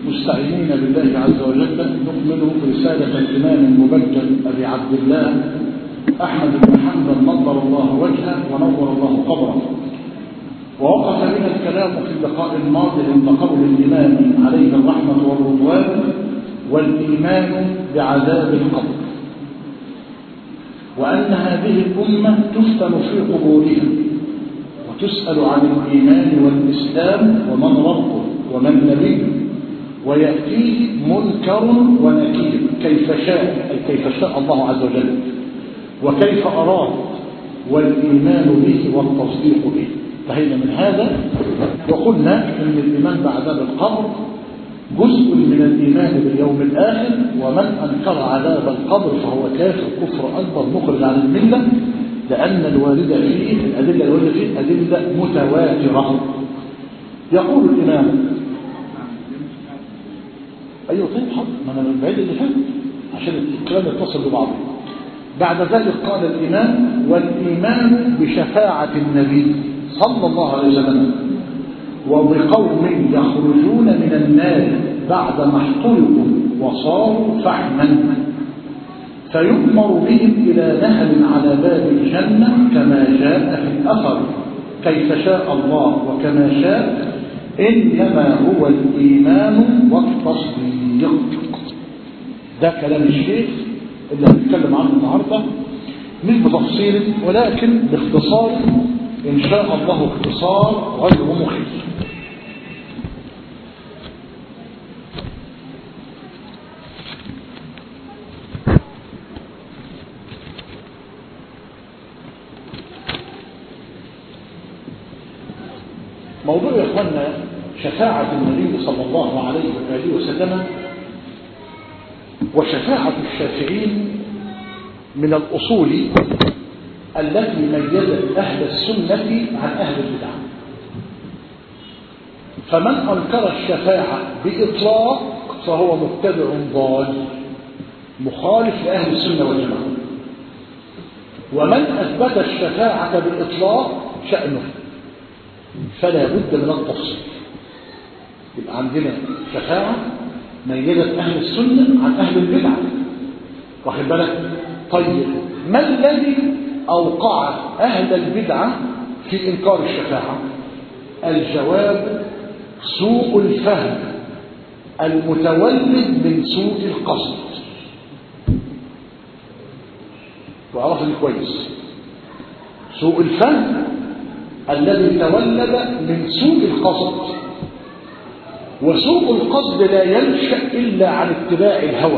مستعينين بالله عز وجل نكمل رسالة الإمام المبجل أبي عبد الله أحمد بن حنبل نظر الله وجهه ونور الله قبره ووقف بنا الكلام في اللقاء الماضي عند قول الإمام عليه الرحمة والرضوان والإيمان بعذاب القبر وأن هذه الأمة تفتن في قبورها وتسأل عن الإيمان والإسلام ومن ربه ومن نبيه ويأتيه منكر ونكير كيف شاء أي كيف شاء الله عز وجل وكيف أراد والإيمان به والتصديق به انتهينا من هذا وقلنا ان الايمان بعذاب القبر جزء من الايمان باليوم الاخر ومن انكر عذاب القبر فهو كافر كفر اكبر مخرج عن المله لان الوارد فيه الادله الوارده فيه ادله متواتره يقول الامام ايوه طيب حاضر ما انا من بعيد اللي فات عشان الكلام يتصل ببعضه بعد ذلك قال الامام والايمان بشفاعه النبي صلى الله عليه وسلم وبقوم يخرجون من النار بعد ما احترقوا وصاروا فحما فيؤمر بهم إلى نهر على باب الجنة كما جاء في الأثر كيف شاء الله وكما شاء إنما هو الإيمان والتصديق ده كلام الشيخ اللي هنتكلم عنه النهارده مش بتفصيل ولكن باختصار إن شاء الله اختصار غير مخيف موضوع يا اخوانا شفاعة النبي صلى الله عليه وآله وسلم وشفاعة الشافعين من الأصول التي ميزت أهل السنة عن أهل البدع فمن أنكر الشفاعة بإطلاق فهو مبتدع ضال مخالف لأهل السنة والجماعة ومن أثبت الشفاعة بإطلاق شأنه فلا بد من التفصيل يبقى عندنا شفاعة ميزت أهل السنة عن أهل البدع واخد بالك طيب ما الذي أوقع أهل البدعة في إنكار الشفاعة الجواب سوء الفهم المتولد من سوء القصد وعرفني كويس سوء الفهم الذي تولد من سوء القصد وسوء القصد لا ينشأ إلا عن اتباع الهوى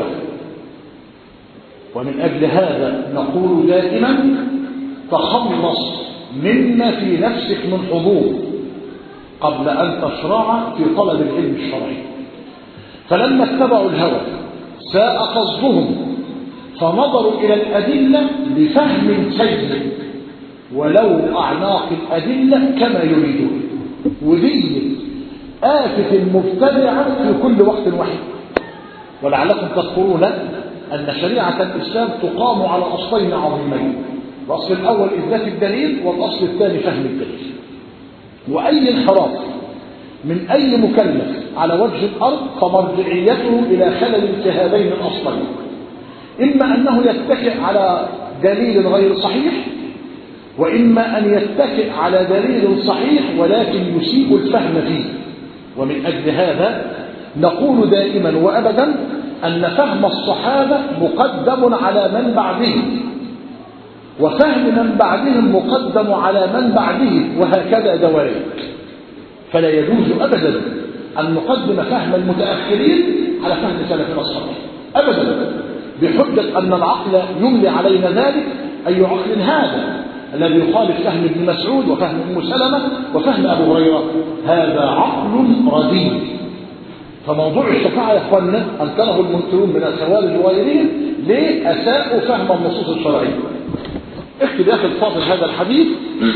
ومن أجل هذا نقول دائما تخلص مما في نفسك من حضور قبل أن تشرع في طلب العلم الشرعي فلما اتبعوا الهوى ساء قصدهم فنظروا إلى الأدلة بفهم سيء ولو أعناق الأدلة كما يريدون وذي آفة المبتدعة في كل وقت واحد ولعلكم تذكرون أن شريعة الإسلام تقام على أصلين عظيمين الأصل الأول إثبات الدليل والأصل الثاني فهم الدليل وأي انحراف من أي مكلف على وجه الأرض فمرجعيته إلى خلل في هذين الأصلين إما أنه يتكئ على دليل غير صحيح وإما أن يتكئ على دليل صحيح ولكن يسيء الفهم فيه ومن أجل هذا نقول دائما وأبدا أن فهم الصحابة مقدم على من بعدهم وفهم من بعدهم مقدم على من بعدهم وهكذا دوائر فلا يجوز أبدا أن نقدم فهم المتأخرين على فهم سلفنا الصالح أبدا بحجة أن العقل يملي علينا ذلك أي عقل هذا الذي يخالف فهم ابن مسعود وفهم ام سلمة وفهم أبو هريرة هذا عقل رديء فموضوع الشفاعة يا اخواننا أنكره المنكرون من الخوارج وغيرهم ليه أساءوا فهم النصوص الشرعية اكتب يا أخي الفاضل هذا الحديث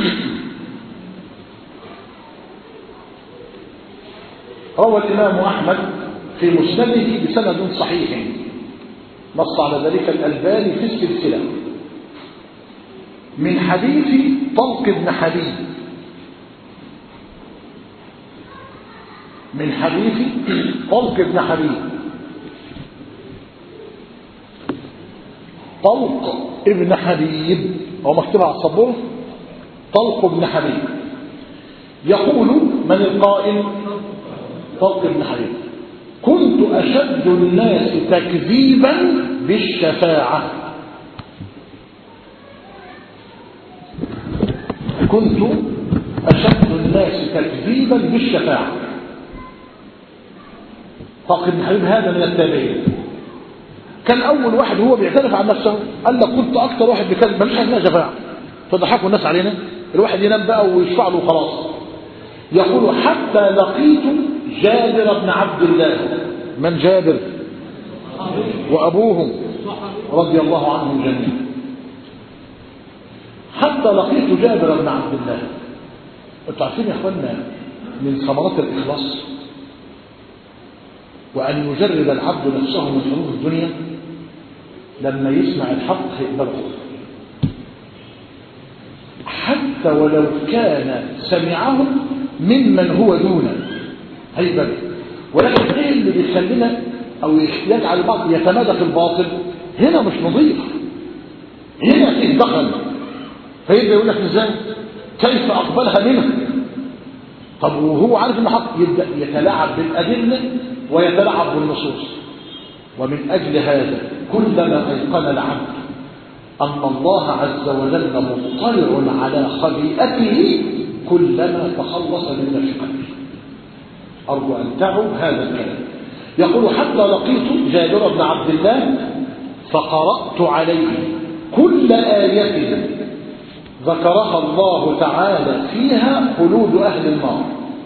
روى الإمام أحمد في مسنده بسند صحيح نص على ذلك الألباني في السلسلة من حديث طلق بن حبيب من حديث طلق بن حبيب طلق ابن حبيب هو مكتوب على السبوره طلق بن حبيب يقول من القائل طلق بن حبيب كنت أشد الناس تكذيبا بالشفاعة كنت أشد الناس تكذيبا بالشفاعة طلق بن حبيب هذا من التابعين كان أول واحد هو بيعترف عن نفسه قال لك كنت أكثر واحد بيكذب مفيش حاجة اسمها شفاعة فضحكوا الناس علينا الواحد ينام بقى ويشفع له خلاص يقول حتى لقيت جابر بن عبد الله من جابر وأبوهم رضي الله عنهم جميعا حتى لقيت جابر بن عبد الله انتوا عارفين يا اخوانا من ثمرات الاخلاص وان يجرد العبد نفسه من حروف الدنيا لما يسمع الحق يقبله حتى ولو كان سمعه ممن هو دونه هيبل ولكن ايه اللي بيخلينا او يجعل البعض يتمادى في الباطل هنا مش نظيف هنا فيه دخل فيبدا يقول لك ازاي كيف اقبلها منه طب وهو عارف انه حق يبدا يتلاعب بالادله ويتلاعب بالنصوص ومن اجل هذا كلما ايقن العبد ان الله عز وجل مطلع على خبيئته كلما تخلص من نفسه ارجو ان تعوا هذا الكلام يقول حتى لقيت جابر بن عبد الله فقرات عليه كل ايه ذكرها الله تعالى فيها خلود أهل النار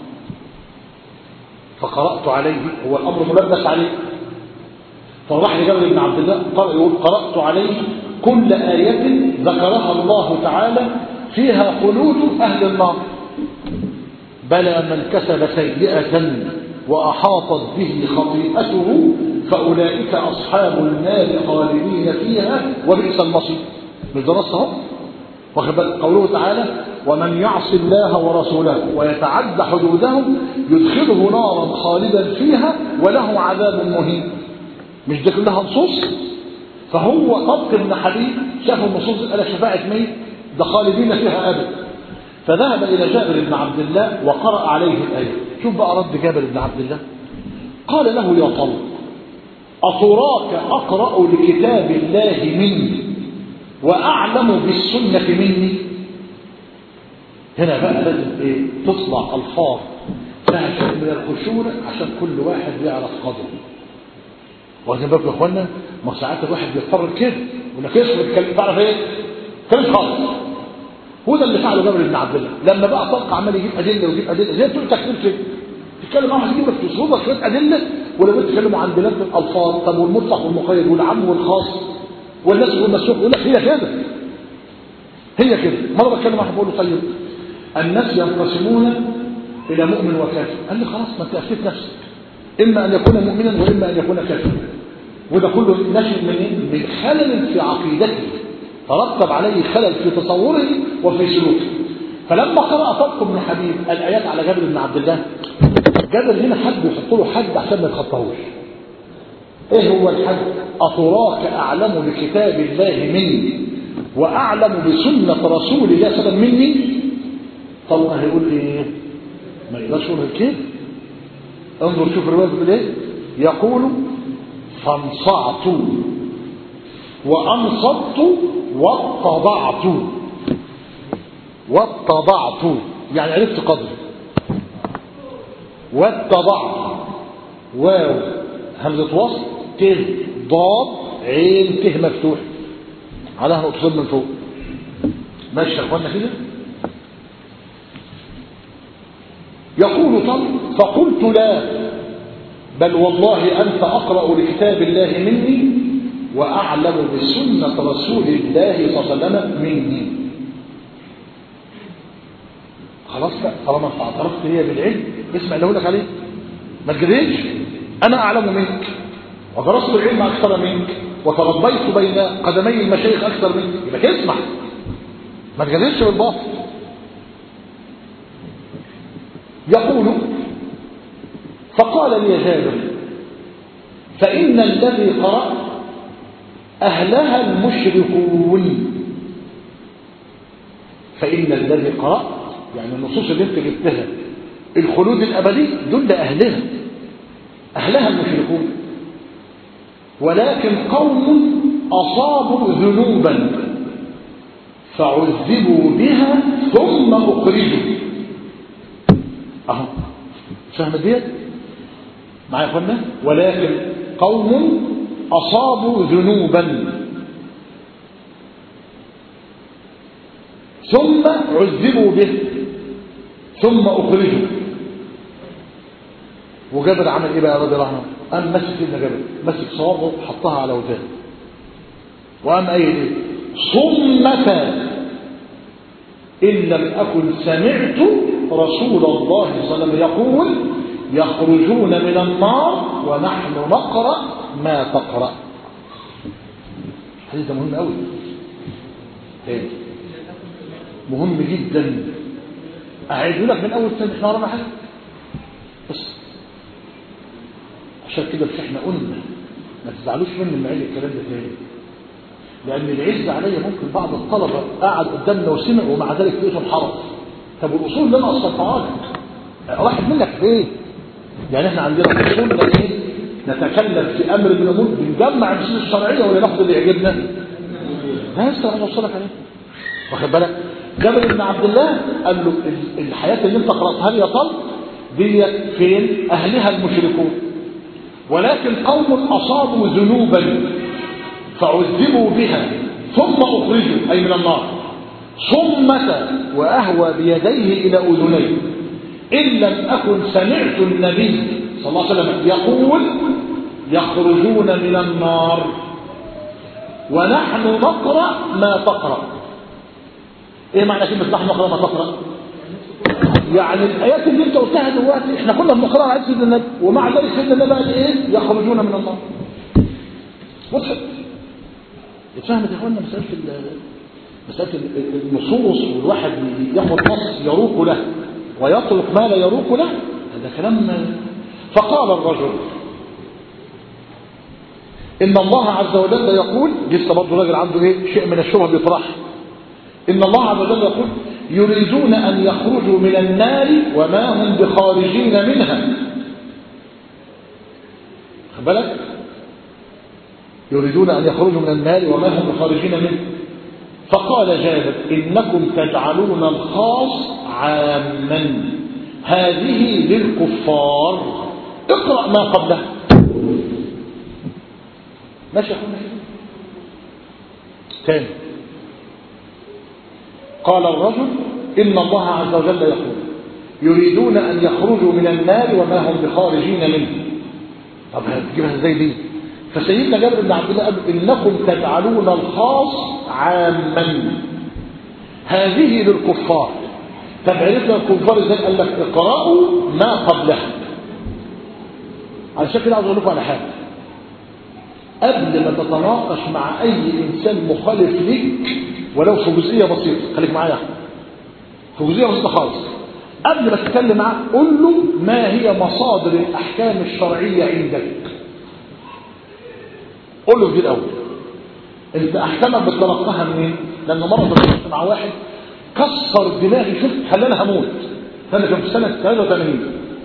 فقرأت عليه هو الأمر ملبس عليه فراح لجابر بن عبد الله يقول قرأت عليه كل آية ذكرها الله تعالى فيها خلود أهل النار بلى من كسب سيئة وأحاطت به خطيئته فأولئك أصحاب النار خالدين فيها وبئس المصير مش ده نص اهو واخد بالك قوله تعالى ومن يعص الله ورسوله ويتعدى حدوده يدخله نارا خالدا فيها وله عذاب مهين مش دي كلها نصوص فهو طبق ابن حبيب شاف النصوص قال شفاعة مين ده خالدين فيها أبدا فذهب إلى جابر بن عبد الله وقرأ عليه الآية شوف بقى رد جابر بن عبد الله قال له يا طلق أتراك أقرأ لكتاب الله مني وأعلم بالسنة مني هنا بقى لازم ايه تصنع ألفاظ فيها شيء من الخشونة عشان كل واحد يعرف قدره واخدين بالكم يا اخوانا ما ساعات الواحد بيضطر كده يقول لك اسكت كلمة تعرف ايه؟ كلمة خالص هو ده اللي فعله جابر بن عبد الله لما بقى طلق عمال يجيب ادله ويجيب ادله زي بتوع التكفير كده تتكلم معاه هتجيب لك تصوبك شويه ادله ولو انت تتكلموا عن بلاد الالفاظ طب والمطلق والمقيد والعام والخاص والناس والمسوق يقول لك هي كده هي كده مره بتكلم واحد بقول له طيب الناس ينقسمون الى مؤمن وكافر قال لي خلاص ما انت افتيت نفسك اما ان يكون مؤمنا واما ان يكون كافرا وده كله ناشئ من من خلل في عقيدته ترتب عليه خلل في تصوره وفي سلوكه فلما قرأ طلق بن حبيب الآيات على جابر بن عبد الله جابر هنا حد يحط له حد عشان ما يتخطاهوش ايه هو الحد أتراك أعلم بكتاب الله مني وأعلم بسنة رسول الله صلى الله عليه وسلم مني طلع هيقول ايه ما يقدرش يقول كده انظر شوف الرواية بتقول ايه يقول فانصعت وأنصت واتضعت واتضعت يعني عرفت قدري واتضعت واو همزة وصل ت ضاد عين ت مفتوح عليها نقطتين من فوق ماشي يا اخوانا كده يقول طل فقلت لا بل والله أنت أقرأ لكتاب الله مني وأعلم بسنة رسول الله صلى الله عليه وسلم مني خلاص بقى طالما انت اعترفت لي بالعلم اسمع اللي لك عليه ما تجريش انا اعلم منك ودرست العلم اكثر منك وتربيت بين قدمي المشايخ اكثر منك يبقى اسمع ما تجريش بالباطل يقول فقال لي جابر فإن الذي قرأ أهلها المشركون فإن الذي قرأ يعني النصوص اللي انت جبتها الخلود الأبدي دول أهلها أهلها المشركون ولكن قوم أصابوا ذنوبا فعذبوا بها ثم أخرجوا أهو فهم ديت معايا قلنا ولكن قوم أصابوا ذنوبا ثم عذبوا به ثم أخرجوا وجابر عمل ايه بقى رضي الله عنه قام مسك سيدنا جابر مسك صوابه حطها على ودانه وقام قايل ايه صمة إن لم أكن سمعت رسول الله صلى الله عليه وسلم يقول يخرجون من النار ونحن نقرأ ما تقرأ حديث مهم قوي ايه مهم جدا أعيد لك من أول سنة احنا ورانا حاجة بس عشان كده بس احنا قلنا ما تزعلوش مني لما عيد الكلام ده تاني لأن العز عليا ممكن بعض الطلبة قعد قدامنا وسمع ومع ذلك لقيته انحرف طب والأصول اللي أنا أصلتها لك راحت منك فين؟ يعني احنا عندنا أصول ايه؟ نتكلم في أمر من الأمور بنجمع النصوص الشرعية ولا ناخد اللي يعجبنا؟ لا لسه أنا بوصلك عليه واخد بالك؟ جابر بن عبد الله قال له الحياة اللي انت قرأتها لي يا طلب دي فين؟ أهلها المشركون ولكن قوم أصابوا ذنوبا فعذبوا بها ثم أخرجوا أي من النار صمة وأهوى بيديه إلى أذنيه إن لم أكن سمعت النبي صلى الله عليه وسلم يقول يخرجون من النار ونحن نقرأ ما تقرأ إيه معنى كلمة نحن نقرأ ما تقرأ يعني الآيات اللي أنت قلتها دلوقتي إحنا كنا بنقرأها على سيدنا النبي ومع ذلك سيدنا النبي قال إيه يخرجون من النار وضحت اتفهمت يا اخوانا مسألة مسألة النصوص والواحد ياخد نص يروق له ويترك ما لا يروق له هذا كلام فقال الرجل إن الله عز وجل يقول لسه برضه راجل عنده إيه شيء من الشبهة بيطرحها إن الله عز وجل يقول يريدون أن يخرجوا من النار وما هم بخارجين منها خد بالك يريدون أن يخرجوا من النار وما هم بخارجين منه فقال جابر إنكم تجعلون الخاص عاما هذه للكفار اقرأ ما قبله ماشي يا اخوانا تاني قال الرجل إن الله عز وجل يقول يريدون أن يخرجوا من النار وما هم بخارجين منه طب هتجيبها ازاي دي فسيدنا جابر بن عبد الله قال انكم تجعلون الخاص عاما هذه للكفار طب عرفنا الكفار ازاي قال لك اقرأوا ما قبلها علشان كده عاوز اقول لكم على حاجه قبل ما تتناقش مع اي انسان مخالف ليك ولو في جزئيه بسيطه خليك معايا في جزئيه بسيطه خالص قبل ما تتكلم معاه قول له ما هي مصادر الاحكام الشرعيه عندك قول له دي الاول انت احكامك بتلقاها منين لان مره اتكلمت مع واحد كسر دماغي شوف خلاني هموت انا كان في سنه 83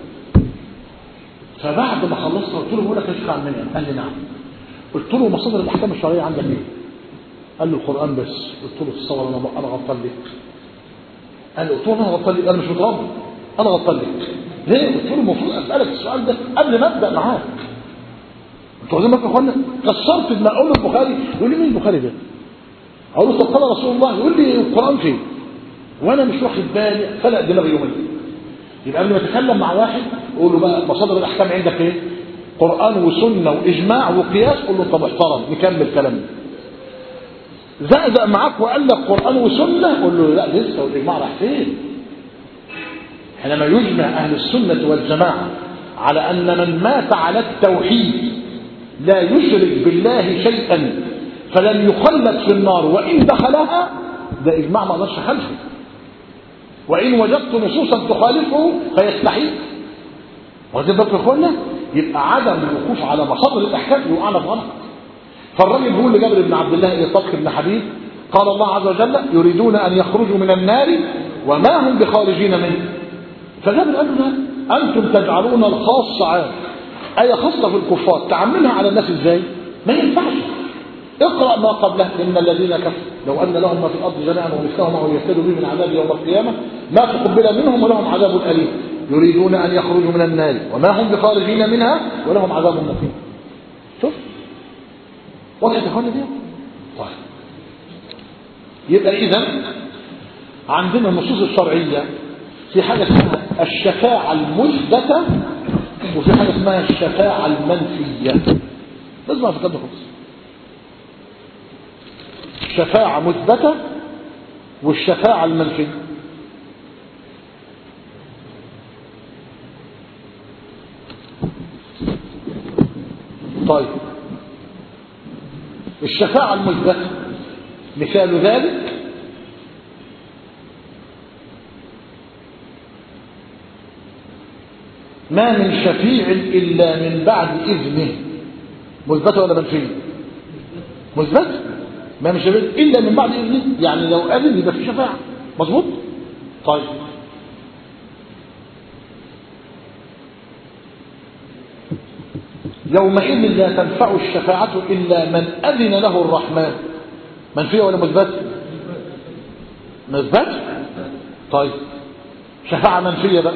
فبعد ما خلصت قلت له بقول لك يا شيخ عمنا قال لي نعم قلت له مصادر الاحكام الشرعيه عندك ايه قال له القران بس قلت له تصور انا انا غلطان لك قال له قلت له انا غلطان لك انا مش متربي انا غلطان لك ليه قلت له المفروض اسالك السؤال ده قبل ما ابدا معاك انتوا عايزين يا اخوانا كسرت دماغ اقول له البخاري يقول لي مين البخاري ده اقول له طب قال رسول الله يقول لي القران فين وانا مش واخد بالي فلق دماغي يومين يبقى قبل ما اتكلم مع واحد اقول له بقى مصادر الاحكام عندك ايه قران وسنه واجماع وقياس قول له طب احترم نكمل كلامنا زقزق معاك وقال لك قران وسنه قول له لا لسه والاجماع راح فين حينما يجمع اهل السنه والجماعه على ان من مات على التوحيد لا يشرك بالله شيئا فلن يخلد في النار وإن دخلها ده إجماع ما اقدرش خلفه وإن وجدت نصوصا تخالفه فيستحيل واخدين بالكم يا اخوانا يبقى عدم الوقوف على مصادر الاحكام يوقعنا في غلط فالراجل بيقول لجابر بن عبد الله ايه طلق بن حبيب قال الله عز وجل يريدون ان يخرجوا من النار وما هم بخارجين منه فجابر قال له لا انتم تجعلون الخاص عام ايه خاصه في الكفار تعملها على الناس ازاي ما ينفعش اقرا ما قبله ان الذين كفروا لو ان لهم ما في الارض جميعا ومثله معه يفتدوا به من عذاب يوم القيامه ما تقبل منهم ولهم عذاب اليم يريدون ان يخرجوا من النار وما هم بخارجين منها ولهم عذاب مقيم شوف وضحت يا اخوانا دي طيب يبقى اذا عندنا النصوص الشرعيه في حاجه اسمها الشفاعه المثبته وفي حاجه اسمها الشفاعه المنفيه لازم اعرف كده خالص شفاعه مثبته والشفاعه المنفيه طيب الشفاعة المثبتة مثال ذلك ما من شفيع إلا من بعد إذنه مثبتة ولا منفية مثبتة ما من شفيع إلا من بعد إذنه يعني لو أذن يبقى في شفاعة مظبوط طيب يومئذ لا تنفع الشفاعة إلا من أذن له الرحمن منفية ولا مثبت مثبت طيب شفاعة منفية بقى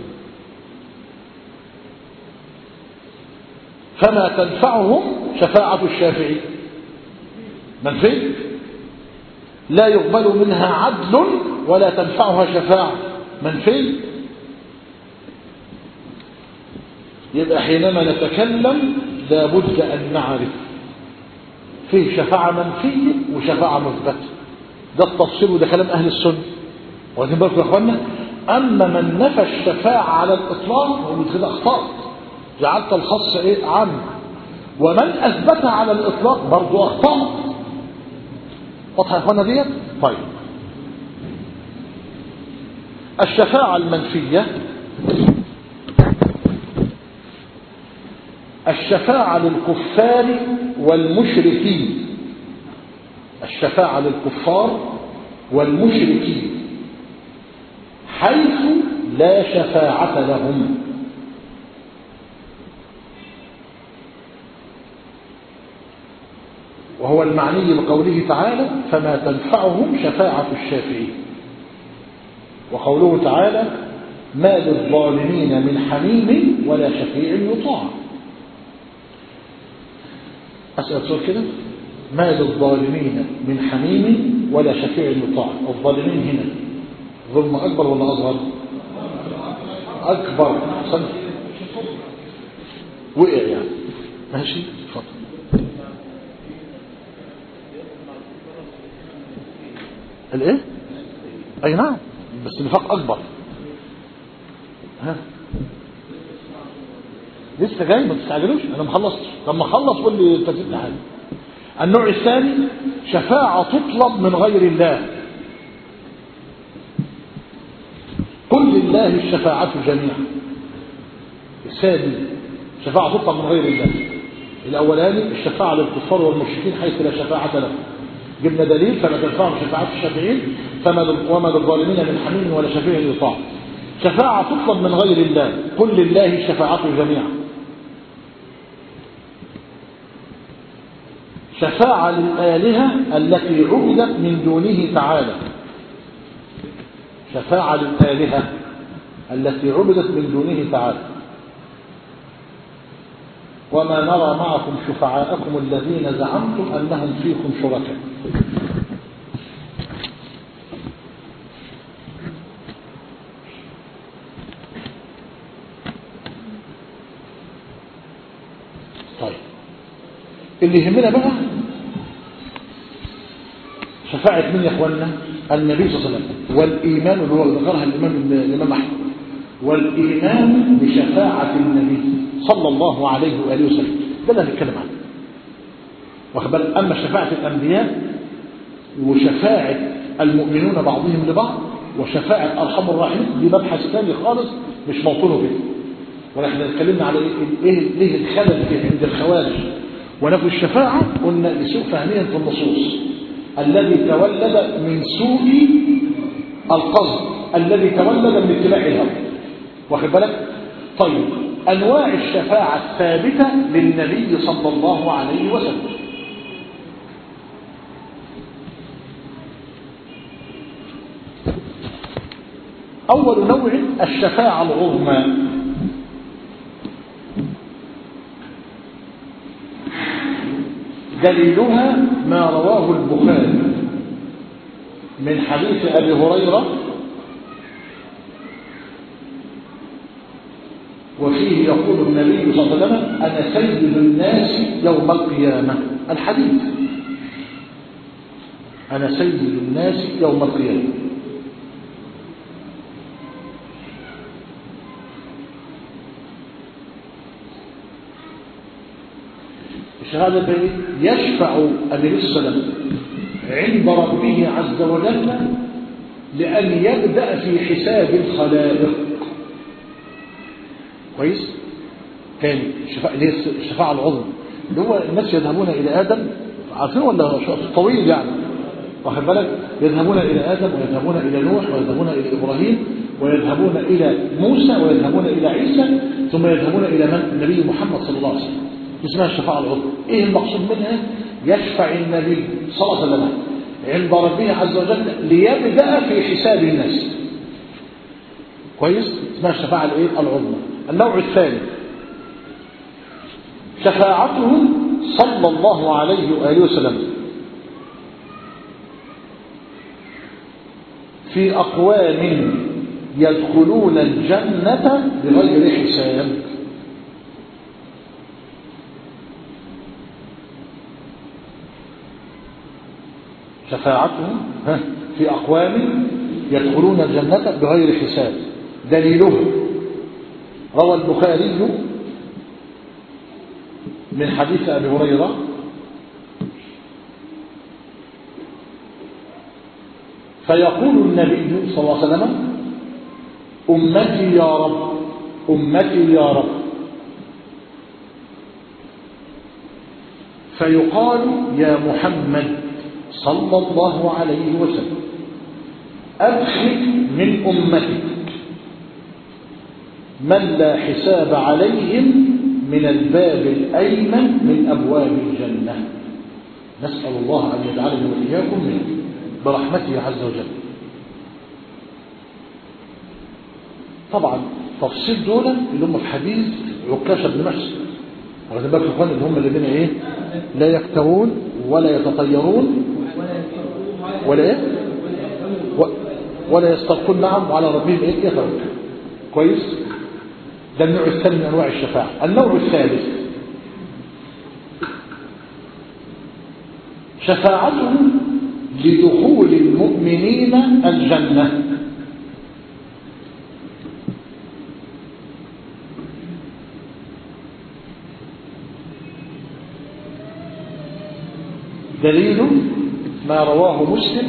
فما تنفعهم شفاعة الشافعي منفي لا يقبل منها عدل ولا تنفعها شفاعة منفي يبقى حينما نتكلم لابد أن نعرف فيه شفاعة منفية وشفاعة مثبتة ده التفصيل وده كلام أهل السنة واخدين بالكم يا اخوانا أما من نفى الشفاعة على الإطلاق هو كده أخطأ جعلت الخاص إيه عام ومن أثبتها على الإطلاق برضه أخطأ واضحة يا اخوانا ديت طيب الشفاعة المنفية الشفاعة للكفار والمشركين الشفاعة للكفار والمشركين حيث لا شفاعة لهم وهو المعني بقوله تعالى فما تنفعهم شفاعة الشافعين وقوله تعالى ما للظالمين من حميم ولا شفيع يطاع أسأل سؤال كده ما للظالمين من حميم ولا شفيع يطاع الظالمين هنا ظلم أكبر ولا أصغر أكبر صنف وقع يعني ماشي اتفضل الايه اي نعم بس النفاق اكبر ها لسه جاي ما تستعجلوش انا ما خلصتش لما اخلص قول لي انت نسيت حاجه النوع الثاني شفاعة تطلب من غير الله قل لله الشفاعة جميعا الثاني شفاعة تطلب من غير الله الأولاني الشفاعة للكفار والمشركين حيث لا شفاعة لهم جبنا دليل فما تنفعهم شفاعة الشافعين فما وما للظالمين من حميم ولا شفيع يطاع شفاعة تطلب من غير الله قل لله الشفاعة جميعا شفاعة للآلهة التي عبدت من دونه تعالى شفاعة للآلهة التي عبدت من دونه تعالى وما نرى معكم شفعاءكم الذين زعمتم أنهم فيكم شركاء طيب اللي يهمنا بقى شفاعة مين يا اخوانا النبي صلى الله عليه وسلم والإيمان اللي هو ذكرها الإمام الإمام أحمد والإيمان بشفاعة النبي صلى الله عليه وآله وسلم ده اللي هنتكلم عنه واخد بالك أما شفاعة الأنبياء وشفاعة المؤمنون بعضهم لبعض وشفاعة أرحم الراحمين دي مبحث ثاني خالص مش موطنه به ونحن اتكلمنا على ايه ايه ليه الخلل في عند الخوارج ونفي الشفاعة قلنا لسوء فهميا في النصوص الذي تولد من سوء القصد الذي تولد من اتباع الهوى واخد بالك طيب انواع الشفاعة الثابتة للنبي صلى الله عليه وسلم أول نوع الشفاعة العظمى دليلها ما رواه البخاري من حديث أبي هريرة وفيه يقول النبي صلى الله عليه وسلم أنا سيد الناس يوم القيامة الحديث أنا سيد الناس يوم القيامة الشهادة يشفع النبي صلى الله عليه وسلم عند ربه عز وجل لأن يبدأ في حساب الخلائق كويس تاني الشفاعة اللي هي الشفاعة العظمى اللي هو الناس يذهبون إلى آدم عارفين ولا طويل يعني واخد بالك يذهبون إلى آدم ويذهبون إلى نوح ويذهبون إلى إبراهيم ويذهبون إلى موسى ويذهبون إلى عيسى ثم يذهبون إلى من النبي محمد صلى الله عليه وسلم اسمها الشفاعة العظمى ايه المقصود منها يشفع النبي صلى الله عليه وسلم عند ربه عز وجل ليبدأ في حساب الناس كويس اسمها الشفاعة الايه العظمى النوع الثاني شفاعته صلى الله عليه وآله وسلم في أقوام يدخلون الجنة بغير حساب شفاعته في أقوام يدخلون الجنة بغير حساب دليله روى البخاري من حديث أبي هريرة فيقول النبي صلى الله عليه وسلم أمتي يا رب أمتي يا رب فيقال يا محمد صلى الله عليه وسلم أدخل من أمتك من لا حساب عليهم من الباب الأيمن من أبواب الجنة نسأل الله أن يجعلنا وإياكم منه برحمته عز وجل طبعا تفصيل دول اللي هم في حديث عكاشة بن محسن واخدين بالك اخوان اللي هم الذين ايه لا يكترون ولا يتطيرون ولا ايه ولا يسترقون نعم وعلى ربهم ايه يتوكل كويس ده النوع الثاني من انواع الشفاعه النوع الثالث شفاعته لدخول المؤمنين الجنه دليل ما رواه مسلم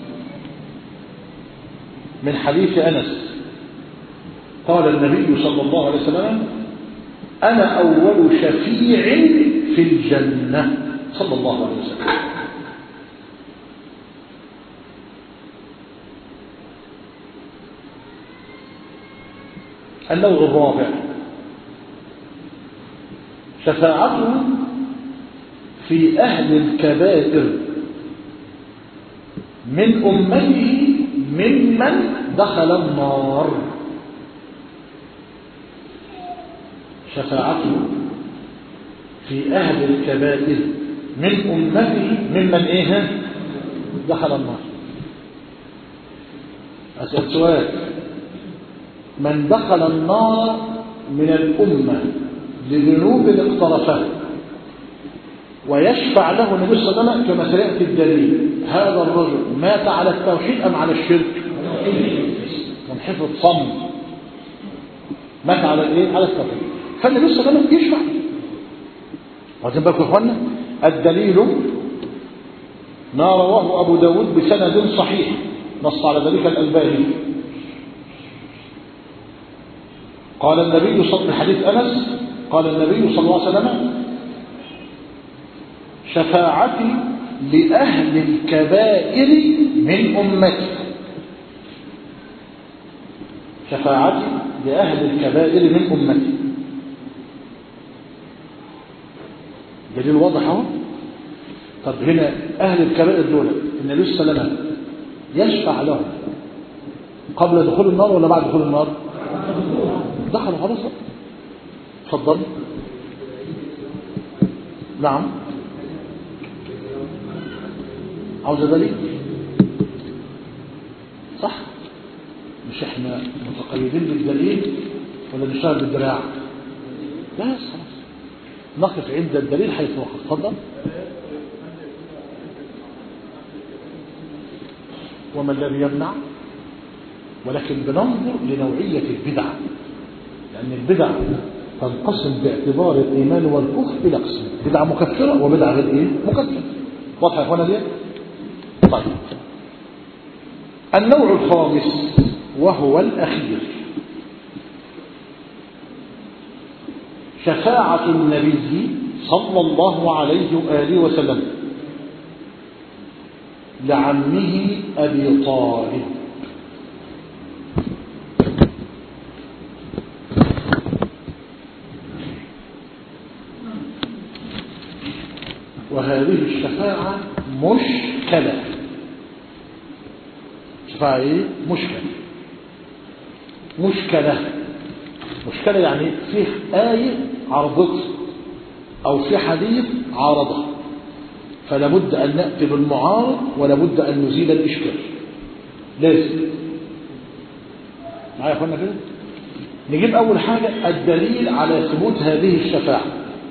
من حديث أنس قال النبي صلى الله عليه وسلم أنا أول شفيع في الجنة صلى الله عليه وسلم النوع الرابع شفاعته في أهل الكبائر من أمته ممن دخل النار شفاعته في أهل الكبائر من أمته ممن إيه دخل النار أسأل سؤال من دخل النار من الأمة لذنوب اقترفها ويشفع له النبي صلى الله عليه وسلم كما سيأتي الدليل هذا الرجل مات على التوحيد أم على الشرك كان حفظ صم مات على الايه على التوحيد فالنبي صلى الله عليه وسلم يشفع واخدين بالكم يا اخوانا الدليل ما رواه ابو داود بسند صحيح نص على ذلك الالباني قال النبي صلى الله حديث أنس قال النبي صلى الله عليه وسلم شفاعتي لأهل الكبائر من أمتي شفاعتي لأهل الكبائر من أمتي دليل واضح اهو طب هنا أهل الكبائر دول النبي صلى الله عليه وسلم يشفع لهم قبل دخول النار ولا بعد دخول النار دخلوا خلاص اتفضل نعم عاوز دليل صح مش احنا متقيدين بالدليل ولا نشتغل بالدراع لا خلاص نقف عند الدليل حيث وقف تفضل وما الذي يمنع ولكن بننظر لنوعية البدع لأن البدع تنقسم باعتبار الإيمان والكفر إلى قسم بدعة مكفرة وبدعة غير إيه؟ مكفرة واضح يا أخوانا دي؟ طيب النوع الخامس وهو الأخير شفاعة النبي صلى الله عليه وآله وسلم لعمه أبي طالب وهذه الشفاعة مشكلة شفاعة ايه؟ مشكلة مشكلة مشكلة يعني فيه آية عرضتها أو في حديث عارضها فلا بد أن نأتي بالمعارض ولا بد أن نزيل الإشكال لازم معايا يا أخوانا كده نجيب أول حاجة الدليل على ثبوت هذه الشفاعة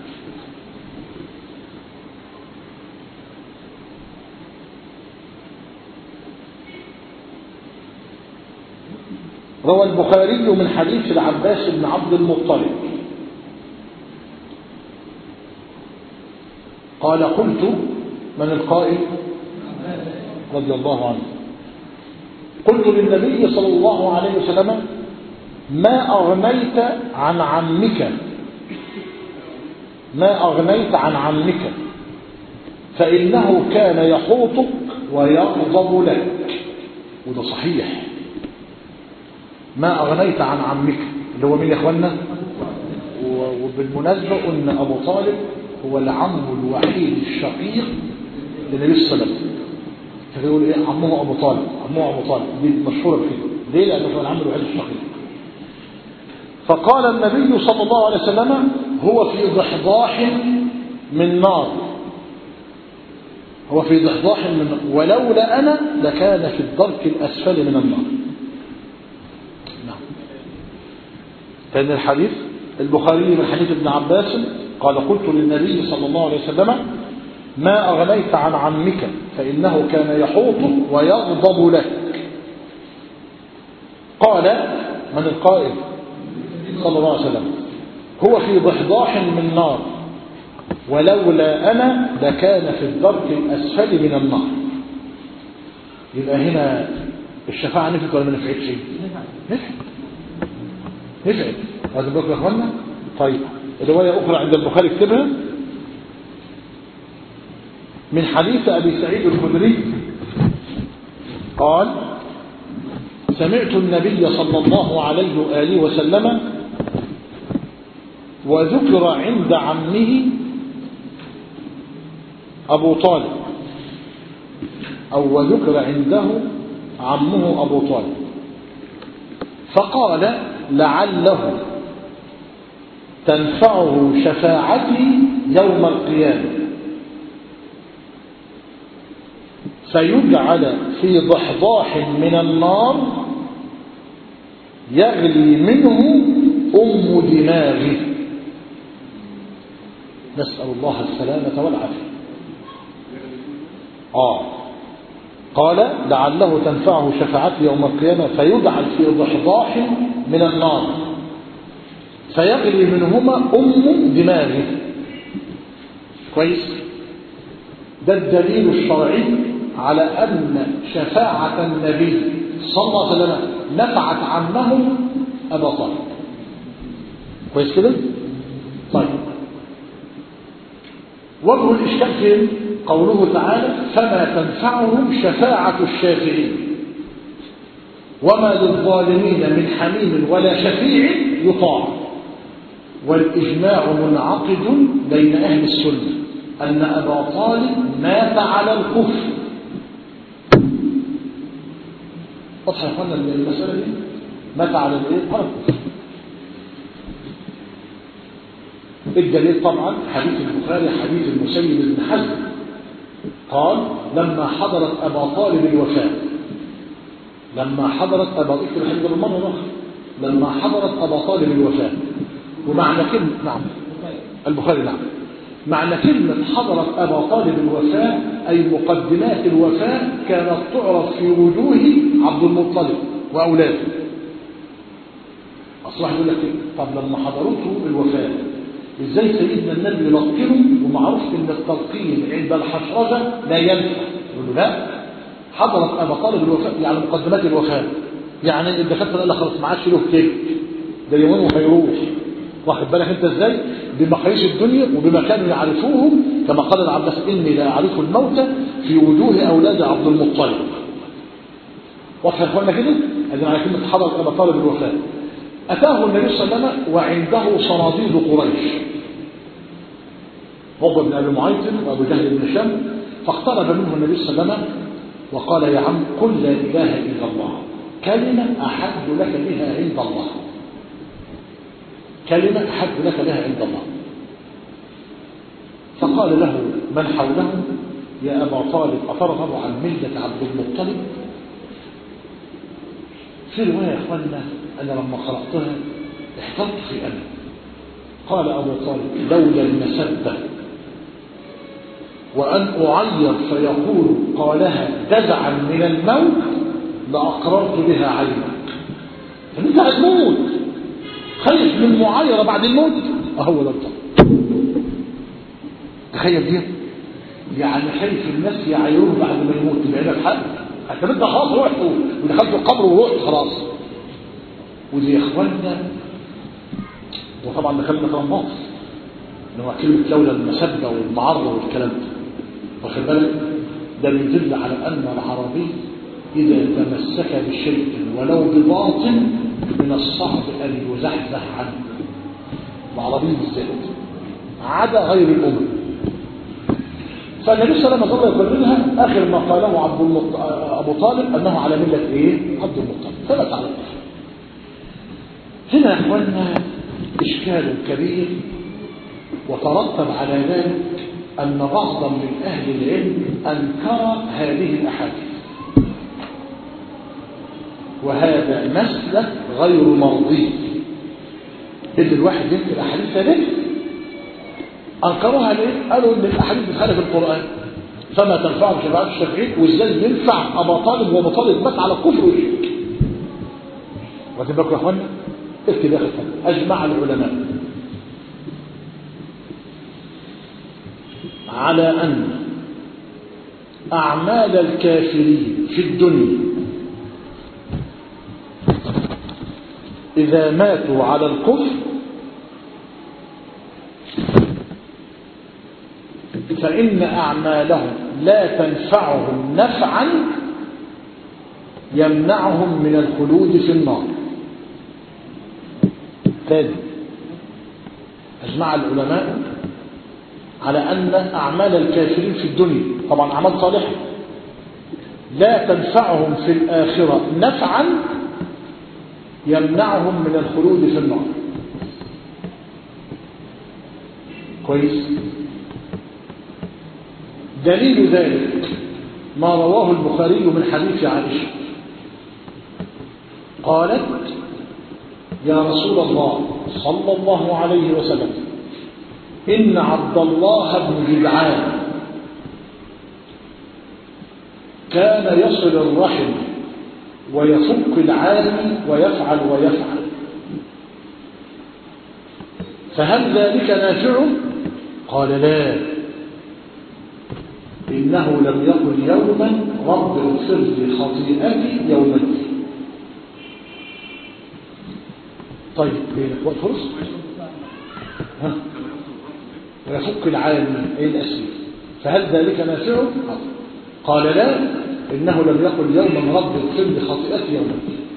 روى البخاري من حديث العباس بن عبد المطلب قال قلت من القائل رضي الله عنه قلت للنبي صلى الله عليه وسلم ما أغنيت عن عمك ما أغنيت عن عمك فإنه كان يحوطك ويغضب لك وده صحيح ما أغنيت عن عمك اللي هو مين يا أخوانا وبالمناسبة قلنا أبو طالب هو العم الوحيد الشقيق للنبي صلى الله عليه وسلم فيقول ايه عمه ابو طالب عمه ابو طالب دي مشهوره كده ليه لانه هو العم الوحيد الشقيق فقال النبي صلى الله عليه وسلم هو في ضحضاح من نار هو في ضحضاح من نار ولولا انا لكان في الدرك الاسفل من النار نعم كان الحديث البخاري من حديث ابن عباس قال قلت للنبي صلى الله عليه وسلم ما أغنيت عن عمك فإنه كان يحوطك ويغضب لك قال من القائل صلى الله عليه وسلم هو في ضحضاح من نار ولولا أنا لكان في الدرك الأسفل من النار يبقى هنا الشفاعة نفعت ولا ما نفعتش نفعت نفعت هذا بالكم يا اخوانا طيب رواية أخرى عند البخاري اكتبها من حديث أبي سعيد الخدري قال سمعت النبي صلى الله عليه وآله وسلم وذكر عند عمه أبو طالب أو وذكر عنده عمه أبو طالب فقال لعله تنفعه شفاعتي يوم القيامة فيجعل في ضحضاح من النار يغلي منه أم دماغه نسأل الله السلامة والعافية آه قال لعله تنفعه شفاعته يوم القيامة فيجعل في ضحضاح من النار فيغلي منهما أم دماغه كويس ده الدليل الشرعي على أن شفاعة النبي صلى الله عليه وسلم نفعت عمه أبا طالب كويس كده طيب وجه الإشكال فين قوله تعالى فما تنفعهم شفاعة الشافعين وما للظالمين من حميم ولا شفيع يطاع والإجماع منعقد بين أهل السنة أن أبا طالب مات على الكفر واضح يا اخوانا المسألة دي مات على الايه؟ على الكفر الدليل طبعا حديث البخاري حديث المسيب بن حزم قال لما حضرت أبا طالب الوفاة لما حضرت أبا طالب الحديث بالمرة الأخرى لما حضرت أبا طالب الوفاة ومعنى كلمة نعم البخاري نعم معنى كلمة حضرت أبا طالب الوفاة أي مقدمات الوفاة كانت تعرض في وجوه عبد المطلب وأولاده أصبح يقول لك طب لما حضرته الوفاة ازاي سيدنا النبي يلقنه ومعروف ان التلقين عند الحشرجة لا ينفع يقول له لا حضرت ابا طالب الوفاة يعني مقدمات الوفاة يعني الدكاتره قال لك خلاص ما عادش له كده ده يومين وهيروح واخد بالك انت ازاي بمقاييس الدنيا وبما كانوا يعرفوه كما قال العباس اني لا اعرف الموت في وجوه اولاد عبد المطلب واضح يا اخوانا كده ادي على كلمه حضرت ابا طالب الوفاه اتاه النبي صلى الله عليه وسلم وعنده صناديد قريش عقبه بن ابي معيط وابو جهل بن شم فاقترب منه النبي صلى الله عليه وسلم وقال يا عم قل لا اله الا الله كلمه احب لك بها عند الله كلمة أحب لك بها عند الله فقال له من حوله يا أبا طالب أترغب عن ملة عبد المطلب في رواية يا أخوانا أنا لما قرأتها احترت في أنا قال أبو طالب لولا المسبة وأن أعير فيقول قالها جزعا من الموت لأقررت بها عينك فأنت هتموت خايف من معايرة بعد الموت اهو ده الطب تخيل دي يعني خايف الناس يعايروه بعد ما يموت يبقى لك حق انت انت خلاص رحت ودخلت القبر ورحت خلاص ودي يا اخوانا وطبعا ده كلمه كلام باطل اللي هو كلمه لولا المسبه والمعره والكلام ده واخد بالك ده بيدل على ان العربي اذا تمسك بشيء ولو بباطل من الصعب أن يزحزح عنه العربيين بالذات عدا غير الأمم فالنبي صلى الله عليه وسلم ظل يكررها آخر ما قاله عبد المط... أبو طالب أنه على ملة إيه؟ عبد المطلب ثبت على الكفر هنا يا إخواننا إشكال كبير وترتب على ذلك أن بعضا من أهل العلم أنكر هذه الأحاديث وهذا مسلك غير مرضي ان الواحد ينكر احاديث ثابته انكروها ليه قالوا ان الاحاديث بتخالف القران فما تنفعهم شفاعه الشافعين وازاي ينفع ابا طالب وابو طالب مات على الكفر والشرك واخد بالكم يا اخوانا اكتب يا اخي اجمع العلماء على ان اعمال الكافرين في الدنيا إذا ماتوا على الكفر فإن أعمالهم لا تنفعهم نفعا يمنعهم من الخلود في النار ثاني أجمع العلماء على أن أعمال الكافرين في الدنيا طبعا أعمال صالحة لا تنفعهم في الآخرة نفعا يمنعهم من الخلود في النار كويس دليل ذلك ما رواه البخاري من حديث عائشة قالت يا رسول الله صلى الله عليه وسلم إن عبد الله بن جدعان كان يصل الرحم ويفك العالم ويفعل ويفعل فهل ذلك نافع قال لا إنه لم يقل يوما رب اغفر لي خطيئتي يوم الدين طيب بينك وقت فرص ها ويفك العالم أي الأسير فهل ذلك نافعه؟ قال لا إنه لم يقل يوما رب اغفر لي خطيئتي يوما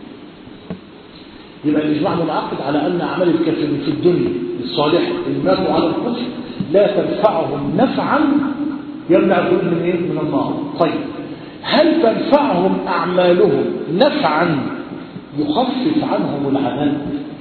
يبقى الإجماع منعقد على أن أعمال الكافرين في الدنيا الصالحة اللي ماتوا على الكفر لا تنفعهم نفعا يمنع الخروج من إيه؟ من النار طيب هل تنفعهم أعمالهم نفعا يخفف عنهم العذاب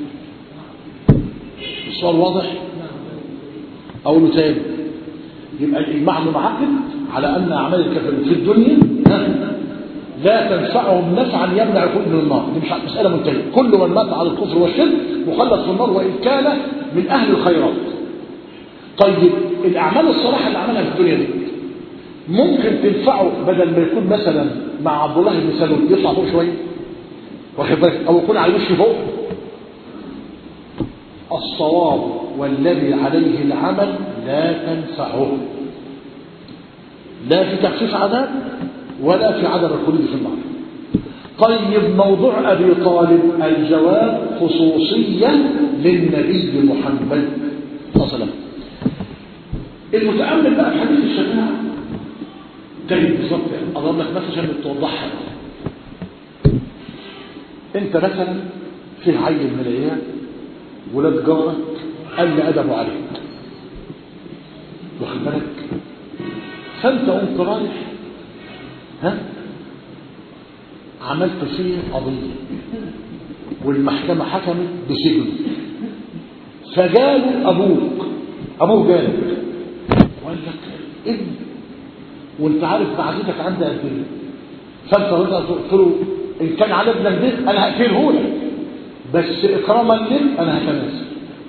السؤال واضح أقوله تاني يبقى الإجماع منعقد على أن أعمال الكافرين في الدنيا لا تنفعهم نفعا يمنع الخروج من النار دي مش مسألة منتهية كل من مات على الكفر والشرك مخلد في النار وإن كان من أهل الخيرات طيب الأعمال الصالحة اللي عملها في الدنيا دي ممكن تنفعه بدل ما يكون مثلا مع عبد الله بن سلول يطلع فوق شوية واخد بالك أو يكون على وشه فوق الصواب والذي عليه العمل لا تنفعه لا في تخفيف عذاب ولا في عدم الخلود في النار طيب موضوع أبي طالب الجواب خصوصية للنبي محمد صلى الله عليه وسلم المتأمل بقى في حديث الشفاعة جيد بالظبط أضرب لك مثلا عشان توضحها أنت مثلا في عيل من العيال ولاد جارك قال لي أدبه عليك واخد بالك فأنت قمت رايح ها عملت فيه قضية والمحكمة حكمت بسجن فجاله أبوك أبوه جالك وقال لك ابن وانت عارف معزتك عندها قد ايه فانت رضا قلت له ان كان على ابنك ده انا هقتله لك بس اكراما لك انا هتنازل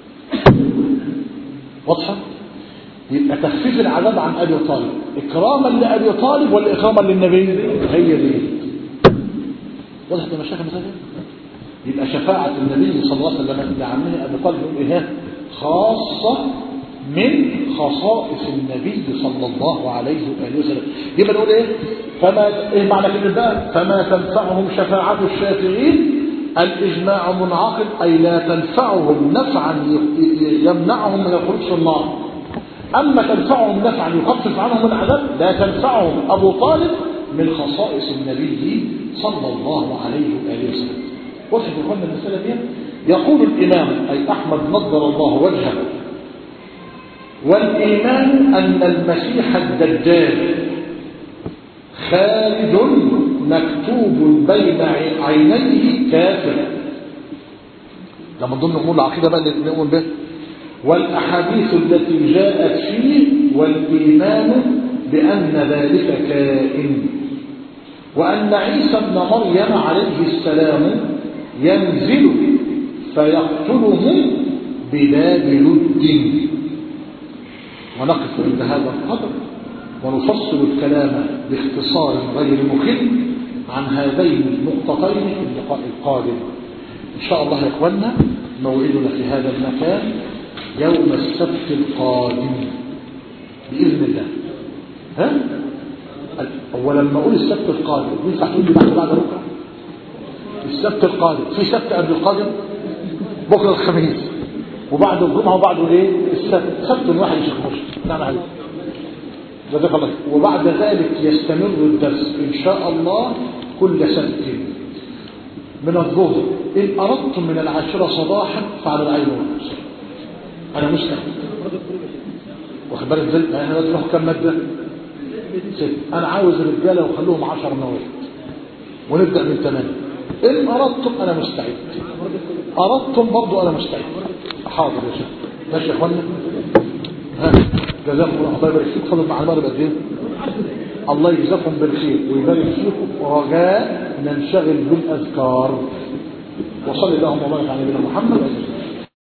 واضحه يبقى تخفيف العذاب عن ابي طالب اكراما لابي طالب ولا اكراما للنبي هي دي واضح يا مشايخ مثلا يبقى شفاعه النبي صلى الله عليه وسلم لعمه ابي طالب ايه خاصه من خصائص النبي صلى الله عليه وآله وسلم يبقى نقول ايه فما ايه معنى كلمه بقى فما تنفعهم شفاعة الشافعين الإجماع منعقد أي لا تنفعهم نفعا يمنعهم من الخروج في النار أما تنفعهم نفعا يخفف عنهم العذاب لا تنفعهم أبو طالب من خصائص النبي صلى الله عليه وآله وسلم وصف إخواننا المسألة دي يقول الإمام أي أحمد نضر الله وجهه والإيمان أن المسيح الدجال خالد مكتوب بين عينيه كافر ده من ضمن أمور العقيدة بقى اللي نؤمن به والأحاديث التي جاءت فيه والإيمان بأن ذلك كائن وأن عيسى ابن مريم عليه السلام ينزل فيقتلهم بباب لد ونقف عند هذا القدر ونفصل الكلام باختصار غير مخل عن هذين النقطتين في اللقاء القادم إن شاء الله يا إخوانا موعدنا في هذا المكان يوم السبت القادم بإذن الله ها؟ أولا لما أقول السبت القادم ينفع تقول لي بعد بعد بكرة السبت القادم في سبت قبل القادم بكرة الخميس وبعد الجمعة وبعده ايه السبت سبت واحد يشيخ مش نعم عليك جزاك الله وبعد ذلك يستمر الدرس إن شاء الله كل سبت من الظهر إن أردتم من العاشرة صباحا فعلى العين والنصر أنا مستعد واخد بالك ازاي احنا دلوقتي ناخد كام ماده ست انا عاوز الرجاله وخلوهم 10 مواد ونبدا من 8 ان اردتم انا مستعد اردتم برضو انا مستعد حاضر يا شيخ ماشي يا اخوانا ها جزاكم الله الله يبارك فيك فضل مع المغرب قد ايه الله يجزاكم بالخير ويبارك فيكم رجاء ننشغل بالاذكار وصلي اللهم وبارك على نبينا محمد